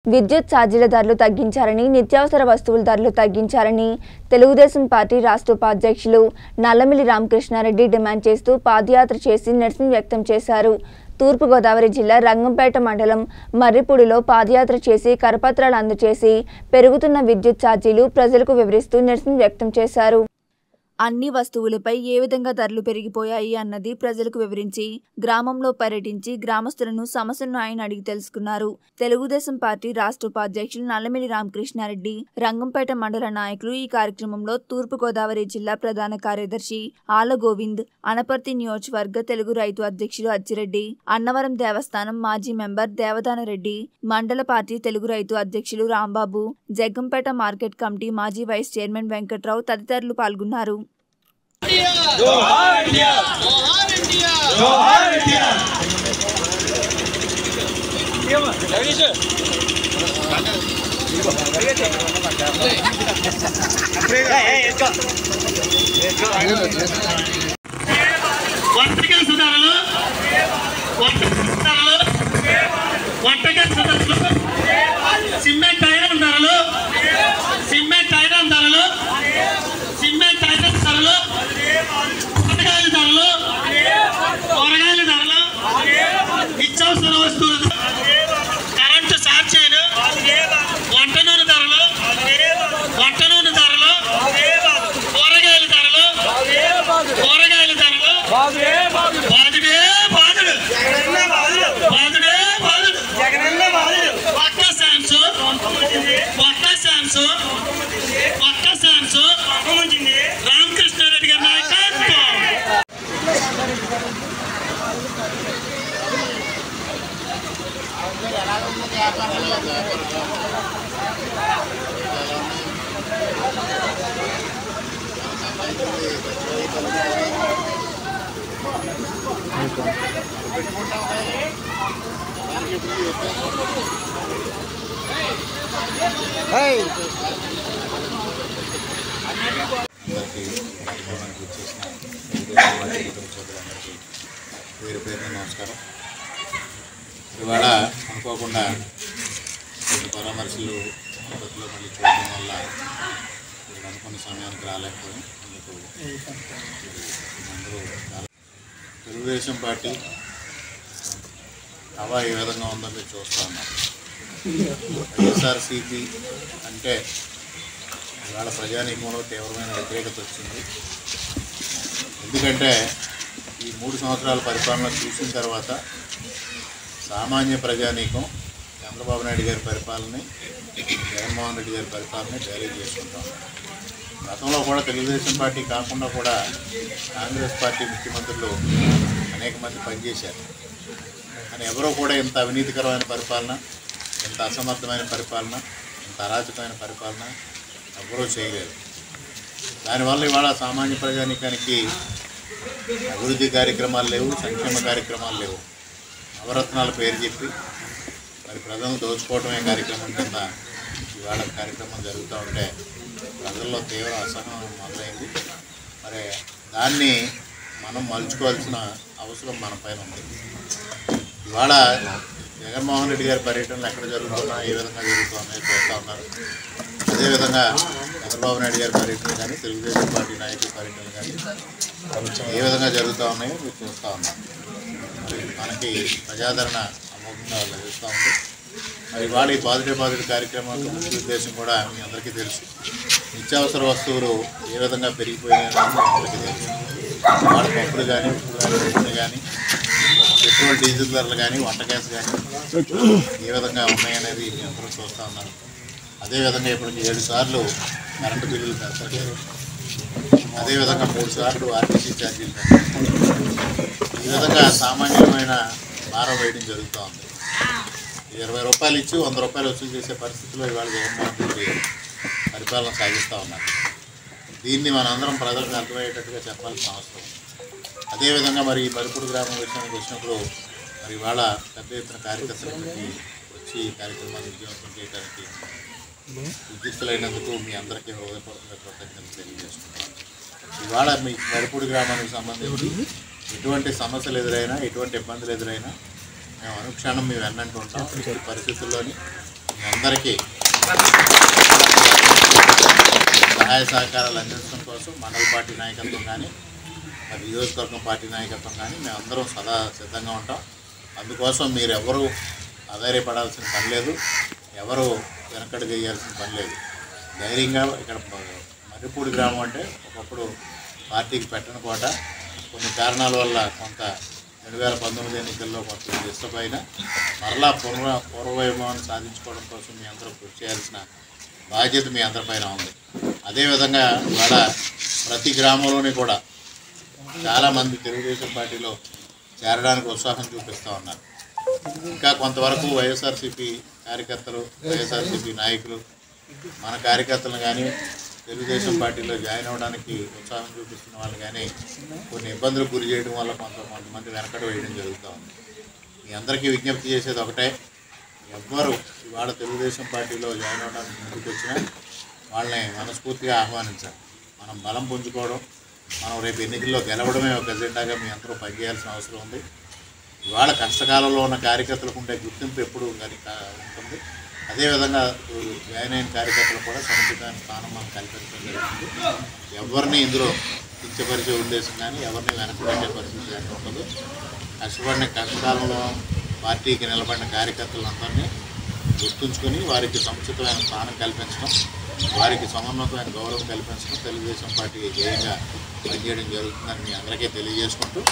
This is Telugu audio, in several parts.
విద్యుత్ ఛార్జీల ధరలు తగ్గించాలని నిత్యావసర వస్తువుల ధరలు తగ్గించాలని తెలుగుదేశం పార్టీ రాష్ట్ర ఉపాధ్యక్షులు నల్లమిల్లి రామకృష్ణారెడ్డి డిమాండ్ చేస్తూ పాదయాత్ర చేసి నిరసన వ్యక్తం చేశారు తూర్పుగోదావరి జిల్లా రంగంపేట మండలం మర్రిపూడిలో పాదయాత్ర చేసి కరపత్రాలు అందజేసి పెరుగుతున్న విద్యుత్ ఛార్జీలు ప్రజలకు వివరిస్తూ నిరసన వ్యక్తం చేశారు అన్ని వస్తువులపై ఏ విధంగా ధరలు పెరిగిపోయాయి అన్నది ప్రజలకు వివరించి గ్రామంలో పర్యటించి గ్రామస్తులను సమస్యలను ఆయన అడిగి తెలుసుకున్నారు తెలుగుదేశం పార్టీ రాష్ట్ర ఉపాధ్యక్షులు నల్లమిల్లి రామకృష్ణారెడ్డి రంగంపేట మండల నాయకులు ఈ కార్యక్రమంలో తూర్పుగోదావరి జిల్లా ప్రధాన కార్యదర్శి ఆల గోవింద్ అనపర్తి నియోజకవర్గ తెలుగు రైతు అధ్యక్షులు అచ్చిరెడ్డి అన్నవరం దేవస్థానం మాజీ మెంబర్ దేవదాన రెడ్డి మండల పార్టీ తెలుగు రైతు అధ్యక్షులు రాంబాబు జగ్గంపేట మార్కెట్ కమిటీ మాజీ వైస్ చైర్మన్ వెంకట్రావు తదితరులు పాల్గొన్నారు జోహార్ ఇండియా జోహార్ ఇండియా వంటకాల సుధారలు వంటకాల సుధారలు వంటకాల సుధారలు సిమెంట్ ఐరన్ ధరలు సిమెంట్ ఐరన్ ధరలు సిమెంట్ ఐరన్ ధరలు కూరగాయల ధరలు కూరగాయల ధరలు నిత్యావసర వస్తువులు కరెంటు ఛార్జీలు వంట నూనె ధరలు వంట నూనె ధరలు కూరగాయల ధరలు కూరగాయల ధరలు బాధుడే బాధుడు బాధుడే బాధుడు ఒక్క శాంసు ఒక్క శాంసు ఒక్క శాంసు రామకృష్ణారెడ్డి గారి నాయకత్వం అందరికీ కార్యక్రమానికి వచ్చేసిన తెలుగుదేశం పార్టీ కుటుంబ సభ్యులందరికీ పేరు పేరున నమస్కారం ఇవాళ అనుకోకుండా కొన్ని పరామర్శలు పద్ధతిలో మళ్ళీ చూడడం వల్ల ఇక్కడ అనుకున్న సమయానికి రాలేకపోయాం అందుకు అందరూ చాలా తెలుగుదేశం పార్టీ హవా ఏ విధంగా ఉందో మీరు చూస్తూ ఉన్నారు వైఎస్ఆర్సీపీ అంటే ఇవాళ ప్రజానీకంలో తీవ్రమైన వ్యతిరేకత వచ్చింది ఎందుకంటే ఈ మూడు సంవత్సరాల పరిపాలన చూసిన తర్వాత సామాన్య ప్రజానీకం చంద్రబాబు నాయుడు గారి పరిపాలనని జగన్మోహన్ రెడ్డి గారి పరిపాలనని డైరీ చేసుకుంటాం గతంలో కూడా తెలుగుదేశం పార్టీ కాకుండా కూడా కాంగ్రెస్ పార్టీ ముఖ్యమంత్రులు అనేక మంది పనిచేశారు కానీ ఎవరో కూడా ఇంత అవినీతికరమైన పరిపాలన ఇంత అసమర్థమైన పరిపాలన ఇంత అరాచకమైన పరిపాలన ఎవరూ చేయలేదు దానివల్ల ఇవాళ సామాన్య ప్రజానీకానికి అభివృద్ధి కార్యక్రమాలు లేవు సంక్షేమ కార్యక్రమాలు లేవు నవరత్నాల పేరు చెప్పి మరి ప్రజలను దోచుకోవడమే కార్యక్రమం కింద ఇవాళ కార్యక్రమం జరుగుతూ ఉంటే ప్రజల్లో తీవ్ర అసహనం మొదలైంది మరి దాన్ని మనం మలుచుకోవాల్సిన అవసరం మన పైన ఉంది ఇవాళ జగన్మోహన్ రెడ్డి గారి పర్యటనలు ఎక్కడ జరుగుతున్నా ఏ విధంగా జరుగుతున్నాయో చూస్తూ ఉన్నారు అదేవిధంగా చంద్రబాబు నాయుడు గారి పర్యటనలు కానీ తెలుగుదేశం పార్టీ నాయకుల పర్యటనలు కానీ ఏ విధంగా జరుగుతూ ఉన్నాయో మీరు చూస్తూ ఉన్నారు మరి మనకి ప్రజాదరణ అమోఘంగా లభిస్తూ ఉంది మరి ఇవాళ ఈ బాధుడే బాధుడు కార్యక్రమం యొక్క ముఖ్య ఉద్దేశం కూడా మీ అందరికీ తెలుసు నిత్యావసర వస్తువులు ఏ విధంగా పెరిగిపోయినాయో మీ అందరికీ తెలుసు వాళ్ళ పప్పులు కానీ ఉప్పు కానీ నూనె కానీ పెట్రోల్ డీజిల్ ధరలు కానీ వంట గ్యాస్ కానీ ఏ విధంగా ఉన్నాయనేది మీ అందరూ చూస్తూ ఉన్నారు అదేవిధంగా ఇప్పటికి ఏడు సార్లు కరెంటు బిల్లులు పెంచలేదు అదేవిధంగా మూడు సార్లు ఆర్టీసీ ఛార్జీలు పెంచారు ఈ విధంగా సామాన్యమైన భారం వేయడం జరుగుతూ ఉంది ఇరవై రూపాయలు ఇచ్చి వంద రూపాయలు వసూలు చేసే పరిస్థితిలో ఇవాళ జగన్మోహన్ రెడ్డి పరిపాలన సాగిస్తూ ఉన్నారు దీన్ని మనందరం ప్రజలకు అర్థమయ్యేటట్టుగా చెప్పాల్సిన అవసరం ఉంది. అదేవిధంగా మరి ఈ పరిపూడి గ్రామం విషయానికి వచ్చినప్పుడు మరి ఇవాళ పెద్ద ఎత్తున కార్యకర్తలకి వచ్చి ఈ కార్యక్రమాన్ని విజయవంతం చేయడానికి విద్యుత్తులైనందుకు మీ అందరికీ హృదయపూర్వక కృతజ్ఞతలు తెలియజేస్తున్నాను ఇవాళ మీ వరిపూడి గ్రామానికి సంబంధించి ఎటువంటి సమస్యలు ఎదురైనా ఎటువంటి ఇబ్బందులు ఎదురైనా మేము అనుక్షణం మేము వెన్నంటూ ఉంటాం ఈ పరిస్థితుల్లోని మీ అందరికీ సహాయ సహకారాలు అందించడం కోసం మండల పార్టీ నాయకత్వం కానీ మరి నియోజకవర్గం పార్టీ నాయకత్వం కానీ మేమందరం సదా సిద్ధంగా ఉంటాం అందుకోసం మీరు ఎవరు ఆధారపడాల్సిన పని లేదు ఎవరు వెనకడు చేయాల్సిన పని లేదు ధైర్యంగా ఇక్కడ మ- మర్రిపూడి గ్రామం అంటే ఒకప్పుడు పార్టీకి పెట్టని కోట కొన్ని కారణాల వల్ల కొంత రెండు వేల పంతొమ్మిది ఎన్నికల్లో కొంత ఇష్టపైన మరలా పూర్వ పూర్వవైభవాన్ని సాధించుకోవడం కోసం మీ అందరూ కృషి చేయాల్సిన బాధ్యత మీ అందరిపైన ఉంది అదేవిధంగా ఇవాళ ప్రతి గ్రామంలోని కూడా చాలామంది తెలుగుదేశం పార్టీలో చేరడానికి ఉత్సాహం చూపిస్తూ ఉన్నారు ఇంకా కొంతవరకు వైఎస్ఆర్సీపీ కార్యకర్తలు వైఎస్ఆర్సీపీ నాయకులు మన కార్యకర్తలను కానీ తెలుగుదేశం పార్టీలో జాయిన్ అవ్వడానికి ఉత్సాహం చూపిస్తున్న వాళ్ళు కానీ కొన్ని ఇబ్బందులకు గురి చేయడం వల్ల కొంత కొంతమంది వెనకడ వేయడం జరుగుతూ ఉంది మీ అందరికీ విజ్ఞప్తి చేసేది ఒకటే ఎవ్వరు ఇవాళ తెలుగుదేశం పార్టీలో జాయిన్ అవ్వడానికి ముందుకు వచ్చినా వాళ్ళని మనస్ఫూర్తిగా ఆహ్వానించాలి మనం బలం పుంజుకోవడం మనం రేపు ఎన్నికల్లో గెలవడమే ఒక ఎజెండాగా మీ అందరూ పనిచేయాల్సిన అవసరం ఉంది ఇవాళ కష్టకాలంలో ఉన్న కార్యకర్తలకు ఉండే గుర్తింపు ఎప్పుడు కానీ కా- ఉంటుంది అదేవిధంగా ఇప్పుడు జాయిన్ అయిన కార్యకర్తలు కూడా సముచితమైన స్థానం మనం కల్పించడం జరుగుతుంది ఎవరిని ఇందులో కించపరిచే ఉద్దేశం కానీ ఎవరిని వెనకబెట్టే పరిస్థితి కానీ ఉండదు కష్టపడిన కష్టకాలంలో పార్టీకి నిలబడిన కార్యకర్తలందరినీ గుర్తుంచుకొని వారికి సముచితమైన స్థానం కల్పించడం వారికి సమన్వతమైన గౌరవం కల్పించడం తెలుగుదేశం పార్టీ ధ్యేయంగా పనిచేయడం జరుగుతుందని మీ అందరికీ తెలియజేసుకుంటూ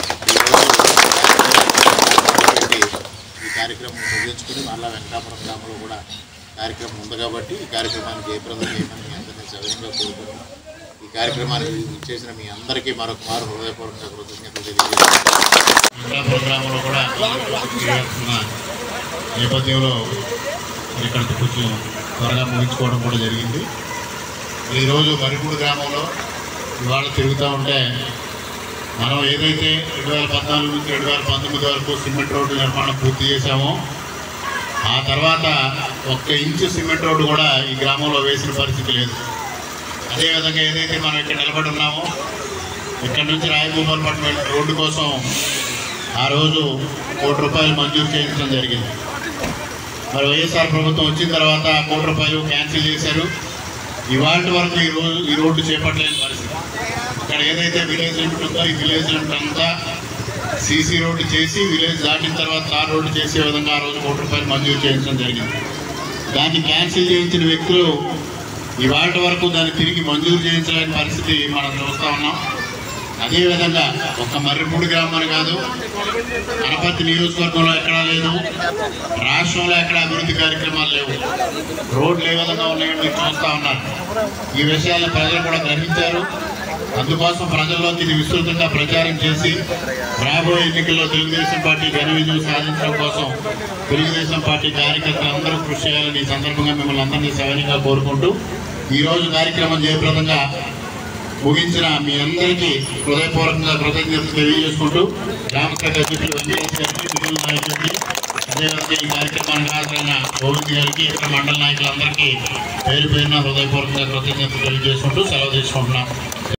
ఈరోజు ఈ కార్యక్రమం ముగించుకుని మళ్ళా వెంకటాపురం గ్రామంలో కూడా కార్యక్రమం ఉంది కాబట్టి ఈ కార్యక్రమాన్ని జయప్రదం చేయమని మీ అందరినీ సవినంగా కోరుకుంటున్నాం ఈ కార్యక్రమానికి చేసిన మీ అందరికీ మరొక మారు హృదయపూర్వక కృతజ్ఞతలు తెలియజేస్తున్నాం వెంకటాపురం గ్రామంలో కూడా చేయాల్సిన నేపథ్యంలో ఇక్కడ కొంచెం త్వరగా ముగించుకోవడం కూడా జరిగింది ఈరోజు మరిపూడి గ్రామంలో ఇవాళ తిరుగుతూ ఉంటే మనం ఏదైతే రెండు వేల పద్నాలుగు నుంచి రెండు వేల పంతొమ్మిది వరకు సిమెంట్ రోడ్డు నిర్మాణం పూర్తి చేశామో ఆ తర్వాత ఒక్క ఇంచు సిమెంట్ రోడ్డు కూడా ఈ గ్రామంలో వేసిన పరిస్థితి లేదు అదేవిధంగా ఏదైతే మనం ఇక్కడ నిలబడి ఉన్నామో ఇక్కడ నుంచి రాయభూపాలపట్నం వెళ్ళే రోడ్డు కోసం ఆ రోజు కోటి రూపాయలు మంజూరు చేయించడం జరిగింది మరి వైఎస్ఆర్ ప్రభుత్వం వచ్చిన తర్వాత ఆ కోటి రూపాయలు క్యాన్సిల్ చేశారు ఇవాళ వరకు ఈ రోజు ఈ రోడ్డు చేపట్టలేని పరిస్థితి ఇక్కడ ఏదైతే విలేజ్ లిమిట్ ఉందో ఈ విలేజ్ లిమిట్ అంతా సీసీ రోడ్డు చేసి విలేజ్ దాటిన తర్వాత తార్ రోడ్డు చేసే విధంగా ఆ రోజు కోటి రూపాయలు మంజూరు చేయించడం జరిగింది దాన్ని క్యాన్సిల్ చేయించిన వ్యక్తులు ఇవాళ వరకు దాన్ని తిరిగి మంజూరు చేయించలేని పరిస్థితి మనం చూస్తూ ఉన్నాం అదేవిధంగా ఒక్క మర్రిపూడి గ్రామం కాదు గణపతి నియోజకవర్గంలో ఎక్కడా లేదు రాష్ట్రంలో ఎక్కడ అభివృద్ధి కార్యక్రమాలు లేవు రోడ్లు ఏ విధంగా ఉన్నాయో మీరు చూస్తూ ఉన్నారు ఈ విషయాలను ప్రజలు కూడా గ్రహించారు అందుకోసం ప్రజల్లోకి ఇది విస్తృతంగా ప్రచారం చేసి రాబోయే ఎన్నికల్లో తెలుగుదేశం పార్టీ ఘన విజయం సాధించడం కోసం తెలుగుదేశం పార్టీ కార్యకర్తలు అందరూ కృషి చేయాలని ఈ సందర్భంగా మిమ్మల్ని అందరినీ సవినీయంగా కోరుకుంటూ ఈ రోజు కార్యక్రమం జయప్రదంగా ముగించిన మీ అందరికీ హృదయపూర్వకంగా కృతజ్ఞతలు తెలియజేసుకుంటూ గ్రామశాఖ అధ్యక్షులు వెంకటేష్ గారికి మిగిలిన నాయకులకి అదేవిధంగా ఈ కార్యక్రమానికి హాజరైన గోవింద్ గారికి ఇతర మండల నాయకులందరికీ పేరు పేరున హృదయపూర్వకంగా కృతజ్ఞతలు తెలియజేసుకుంటూ సెలవు తీసుకుంటున్నాం